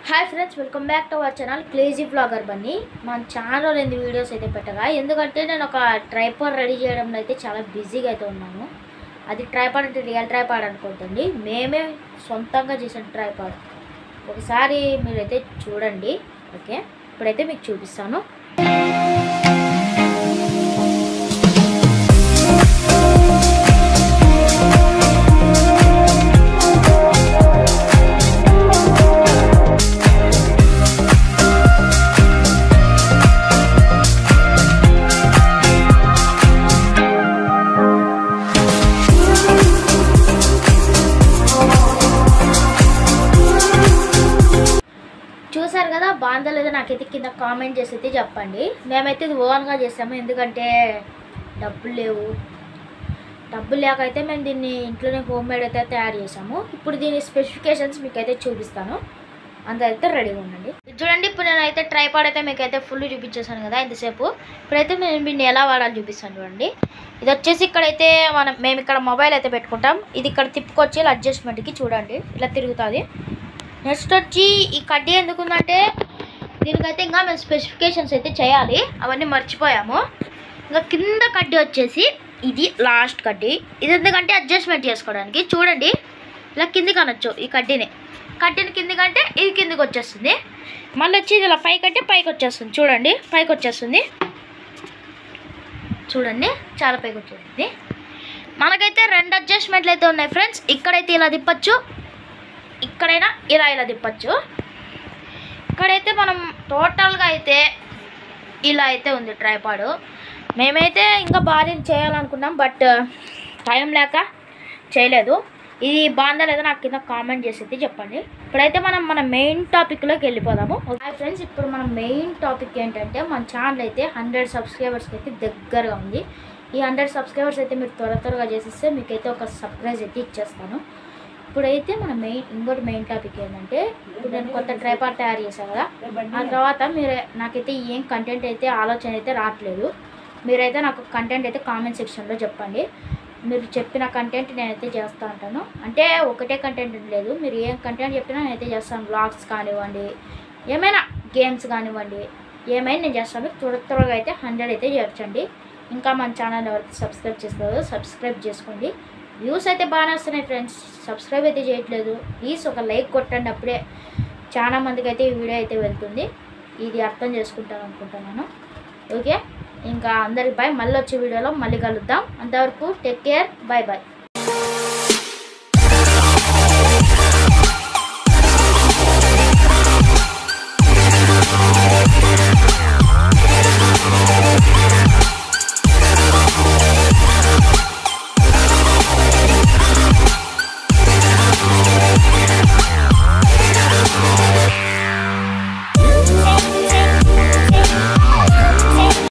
hi friends welcome back to our channel crazy blogger Bunny మన channel ఎన్ని videos అయితే పెట్టగా ఎందుకంటే నేను ఒక ట్రైపాడ్ రెడీ చేయడంలో అయితే చాలా బిజీగా అయితే ఉన్నాను అది ట్రైపాడ్ అంటే రియల్ ట్రైపాడ్ అనుకోవద్దండి మేమే సొంతంగా చేసిన ట్రైపాడ్ ఒకసారి మీరైతే చూడండి ఓకే ఇప్పుడైతే మీకు చూపిస్తాను చూసారు కదా బాగుందా లేదా నాకైతే కింద కామెంట్ చేసి అయితే చెప్పండి మేమైతే ఇది ఓన్గా చేసాము ఎందుకంటే డబ్బులు లేవు డబ్బులు లేక అయితే మేము దీన్ని ఇంట్లోనే హోమ్ మేడ్ అయితే తయారు చేసాము ఇప్పుడు దీని స్పెసిఫికేషన్స్ మీకు అయితే చూపిస్తాను అందరైతే రెడీగా ఉండండి ఇది చూడండి ఇప్పుడు నేనైతే ట్రైపాడ్ అయితే మీకు అయితే ఫుల్ చూపించేసాను కదా ఇంతసేపు ఇప్పుడైతే మేము దీన్ని ఎలా వాడాలి చూపిస్తాను చూడండి ఇది వచ్చేసి ఇక్కడైతే మనం మేము ఇక్కడ మొబైల్ అయితే పెట్టుకుంటాం ఇది ఇక్కడ తిప్పుకొచ్చి ఇలా అడ్జస్ట్మెంట్కి చూడండి ఇలా తిరుగుతుంది నెక్స్ట్ వచ్చి ఈ కడ్డీ ఎందుకు ఉందంటే దీనికైతే ఇంకా మేము స్పెసిఫికేషన్స్ అయితే చేయాలి అవన్నీ మర్చిపోయాము ఇంకా కింద కడ్డీ వచ్చేసి ఇది లాస్ట్ కడ్డీ ఇది ఎందుకంటే అడ్జస్ట్మెంట్ చేసుకోవడానికి చూడండి ఇలా కిందికి అనొచ్చు ఈ కడ్డీని కడ్డీని కిందికి అంటే ఇది కిందికి వచ్చేస్తుంది మళ్ళీ వచ్చి ఇది ఇలా పైకి అంటే పైకి వచ్చేస్తుంది చూడండి పైకి వచ్చేస్తుంది చూడండి చాలా పైకి వచ్చేస్తుంది మనకైతే రెండు అడ్జస్ట్మెంట్లు అయితే ఉన్నాయి ఫ్రెండ్స్ ఇక్కడైతే ఇలా తిప్పచ్చు ఇక్కడైనా ఇలా ఇలా తిప్పచ్చు ఇక్కడైతే మనం టోటల్గా అయితే ఇలా అయితే ఉంది ట్రైపాడు మేమైతే ఇంకా బాగా చేయాలనుకున్నాం బట్ టైం లేక చేయలేదు ఇది బాగుందా లేదా నాకు కింద కామెంట్ చేసి అయితే చెప్పండి ఇప్పుడైతే మనం మన మెయిన్ టాపిక్లోకి వెళ్ళిపోదాము హాయ్ ఫ్రెండ్స్ ఇప్పుడు మన మెయిన్ టాపిక్ ఏంటంటే మన ఛానల్ అయితే హండ్రెడ్ సబ్స్క్రైబర్స్కి అయితే దగ్గరగా ఉంది ఈ హండ్రెడ్ సబ్స్క్రైబర్స్ అయితే మీరు త్వర త్వరగా చేసిస్తే మీకైతే ఒక సర్ప్రైజ్ అయితే ఇచ్చేస్తాను ఇప్పుడైతే మన మెయిన్ ఇంకోటి మెయిన్ టాపిక్ ఏంటంటే ఇప్పుడు నేను కొత్త ట్రైపాడ్ తయారు చేశాను కదా ఆ తర్వాత మీరు నాకైతే ఏం కంటెంట్ అయితే ఆలోచన అయితే రావట్లేదు మీరైతే నాకు కంటెంట్ అయితే కామెంట్ సెక్షన్లో చెప్పండి మీరు చెప్పిన కంటెంట్ నేనైతే చేస్తూ ఉంటాను అంటే ఒకటే కంటెంట్ లేదు మీరు ఏం కంటెంట్ చెప్పినా నేనైతే చేస్తాను బ్లాగ్స్ కానివ్వండి ఏమైనా గేమ్స్ కానివ్వండి ఏమైనా నేను చేస్తాను త్వర త్వరగా అయితే హండ్రెడ్ అయితే చేర్చండి ఇంకా మన ఛానల్ ఎవరైతే సబ్స్క్రైబ్ చేసుకోదో సబ్స్క్రైబ్ చేసుకోండి వ్యూస్ అయితే బాగానే వస్తున్నాయి ఫ్రెండ్స్ సబ్స్క్రైబ్ అయితే చేయట్లేదు ప్లీజ్ ఒక లైక్ కొట్టండి అప్పుడే చాలా మందికి అయితే ఈ వీడియో అయితే వెళ్తుంది ఇది అర్థం చేసుకుంటాను అనుకుంటున్నాను ఓకే ఇంకా అందరికి బాయ్ మళ్ళీ వచ్చే వీడియోలో మళ్ళీ కలుద్దాం అంతవరకు టేక్ కేర్ బాయ్ బాయ్